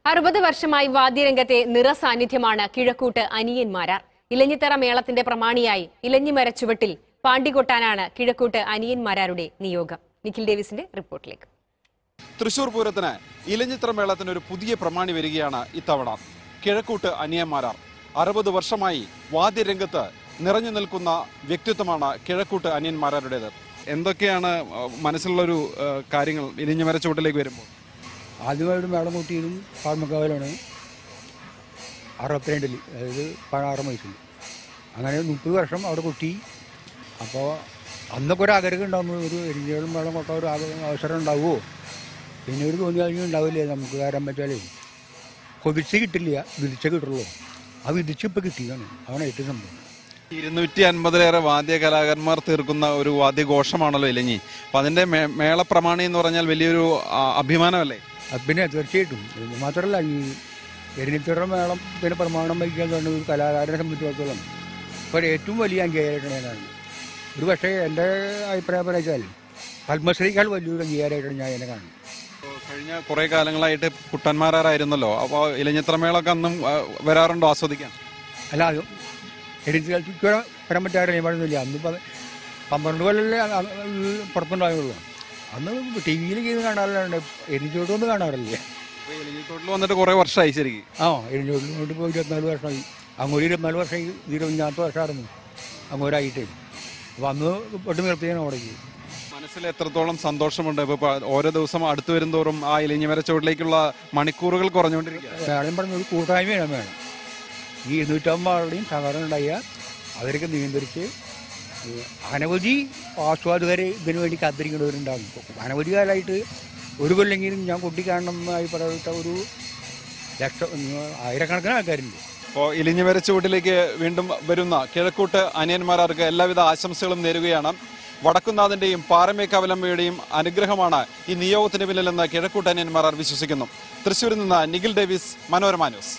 അറുപത് വർഷമായി വാദ്യരംഗത്തെ നിറസാന്നിധ്യമാണ് കിഴക്കൂട്ട് അനിയന്മാരാർ ഇലഞ്ഞിത്തറ മേളത്തിന്റെ പ്രമാണിയായി ഇലഞ്ഞിമര ചുവട്ടിൽ പാണ്ടികൊട്ടാനാണ് കിഴക്കൂട്ട് അനിയന്മാരാരുടെ നിയോഗം നിഖിൽ ഡേവിസിന്റെ റിപ്പോർട്ടിലേക്ക് തൃശൂർ പൂരത്തിന് ഇലഞ്ഞിത്ര മേളത്തിന് ഒരു പുതിയ പ്രമാണി വരികയാണ് ഇത്തവണ കിഴക്കൂട്ട് അനിയന്മാരാർ അറുപത് വർഷമായി വാദ്യരംഗത്ത് നിറഞ്ഞു നിൽക്കുന്ന വ്യക്തിത്വമാണ് കിഴക്കൂട്ട് അനിയന്മാരാരുടേത് എന്തൊക്കെയാണ് ആ, മനസ്സിലുള്ളൊരു ആ, കാര്യങ്ങൾ ഇലിഞ്ഞിമര ചുവട്ടിലേക്ക് വരുമ്പോൾ ആദ്യമായിട്ട് മേളം കൂട്ടിയതും പാഴ്മക്കാവിലാണ് അറുപത്തിരണ്ടിൽ അതായത് പതിനാറ് വയസ്സിൽ അങ്ങനെ മുപ്പത് വർഷം അവിടെ കൊട്ടി അപ്പോൾ അന്നൊക്കെ ഒരു ആഗ്രഹം ഉണ്ടാകുന്നു ഒരു എരിഞ്ഞേളും മേളം കൊട്ടാൻ ഒരു ആവ- അവസരം ഉണ്ടാവുമോ പിന്നെ ഒരു തോന്നി കഴിഞ്ഞാൽ ഉണ്ടാവില്ലേ നമുക്ക് കയറാൻ പറ്റാലേ കൊതിച്ച് കിട്ടില്ല വിധിച്ച കിട്ടുള്ളൂ ആ വിധിച്ച് ഇപ്പോൾ കിട്ടിയതാണ് അതാണ് ഏറ്റവും സംഭവം ഇരുന്നൂറ്റി അൻപതിലേറെ വാദ്യ കലാകാരന്മാർ തീർക്കുന്ന ഒരു വാദ്യഘോഷമാണല്ലോ ഇലഞ്ഞി അപ്പൊ അതിന്റെ മേ- മേളപ്രമാണി എന്ന് പറഞ്ഞാൽ വലിയൊരു ആ, അഭിമാനമല്ലേ അത് പിന്നെ തീർച്ചയായിട്ടും ഇത് മാത്രമല്ല ഈ എരിഞ്ഞിത്തറ മേളം പിന്നെ പ്രമാണം വഹിക്കാൻ തന്നെ ഒരു കലാകാരനെ സംബന്ധിച്ചിടത്തോളം ഇപ്പോൾ ഏറ്റവും വലിയ അംഗീകാരമായിട്ടാണ് ഞാൻ കാണുന്നത് ഒരു പക്ഷേ എൻ്റെ അഭിപ്രായം വെച്ചാൽ പത്മശ്രീക്കാൾ വലിയൊരു അംഗീകാരമായിട്ടാണ് ഞാൻ എന്നെ കാണുന്നത് ഇപ്പോ കഴിഞ്ഞ കുറെ കാലങ്ങളായിട്ട് കുട്ടന്മാരായിരുന്നു അപ്പോൾ ഇലഞ്ഞിത്ര മേളമൊക്കെ അന്നും ആ, വരാറുണ്ടോ ആസ്വദിക്കാൻ അല്ല അത് എരിഞ്ഞിത്തറ വരാൻ പറ്റാറില്ല ഞാൻ പറയുന്നില്ല അന്ന് പ- പന്ത്രണ്ട് കൊല്ലല്ലേ അ- അ- ഇത് പുറത്തുണ്ടായുള്ളൂ അന്ന് ടി വിയിൽ ചെയ്ത് കാണാറില്ല എരിഞ്ഞോട്ടൊന്നും കാണാറില്ല അപ്പൊ ഇലഞ്ഞിത്തോട്ടിൽ വന്നിട്ട് കുറെ വർഷമായി ശരിക്കും ആ എരിഞ്ഞോട്ടിൽ കൊണ്ട് പോയി ഇരുപത്തിനാല് വർഷമായി അങ്ങോട്ട് ഇരുപത്തിനാല് വർഷമായി ഇരുപത്തിനാല് വർഷമായിരുന്നു അങ്ങോട്ടായിട്ട് അപ്പോൾ അന്ന് പെട്ട് നിർത്തിയാണ് അവിടേക്ക് മനസ്സിൽ എത്രത്തോളം സന്തോഷമുണ്ട് ഇപ്പൊ പ- ഓരോ ദിവസം അടുത്തു വരുന്തോറും ആ ഇലഞ്ഞിമര ചുവട്ടിലേക്കുള്ള മണിക്കൂറുകൾ കുറഞ്ഞുകൊണ്ടിരിക്കുക വേണം പറഞ്ഞ ഒരു കൂട്ടായ്മയാണ് വേണം ഈ ഇരുന്നൂറ്റമ്പത് ആളുടെയും സഹകരണം ഉണ്ടായ അവരൊക്കെ നിയന്ത്രിച്ച് ഈ അനവധി ആസ്വാദകർ ഇതിനു വേണ്ടി കാത്തിരിക്കുന്നവരുണ്ടാകും ഇപ്പൊ അനവധി കാലമായിട്ട് ഒരു കൊല്ലെങ്കിലും ഞാൻ കുട്ടി കാണണമെന്നായി പറയപ്പെട്ട ഒരു ലക്ഷം ആയിരക്കണക്കിന് ആൾക്കാരുണ്ട് അപ്പോൾ ഇലിഞ്ഞിമര ചുവട്ടിലേക്ക് വീണ്ടും വരുന്ന കിഴക്കൂട്ട് അനിയന്മാർക്ക് എല്ലാവിധ ആശംസകളും നേരുകയാണ് വടക്കുന്നാഥന്റെയും പാറമേക്കവലമ്മയുടെയും അനുഗ്രഹമാണ് ഈ നിയോഗത്തിന് പിന്നിലെന്ന് കിഴക്കൂട്ട് അനിയന്മാർ വിശ്വസിക്കുന്നു തൃശ്ശൂരിൽ നിന്ന് നിഖിൽ ഡേവിസ് മനോരമ ന്യൂസ്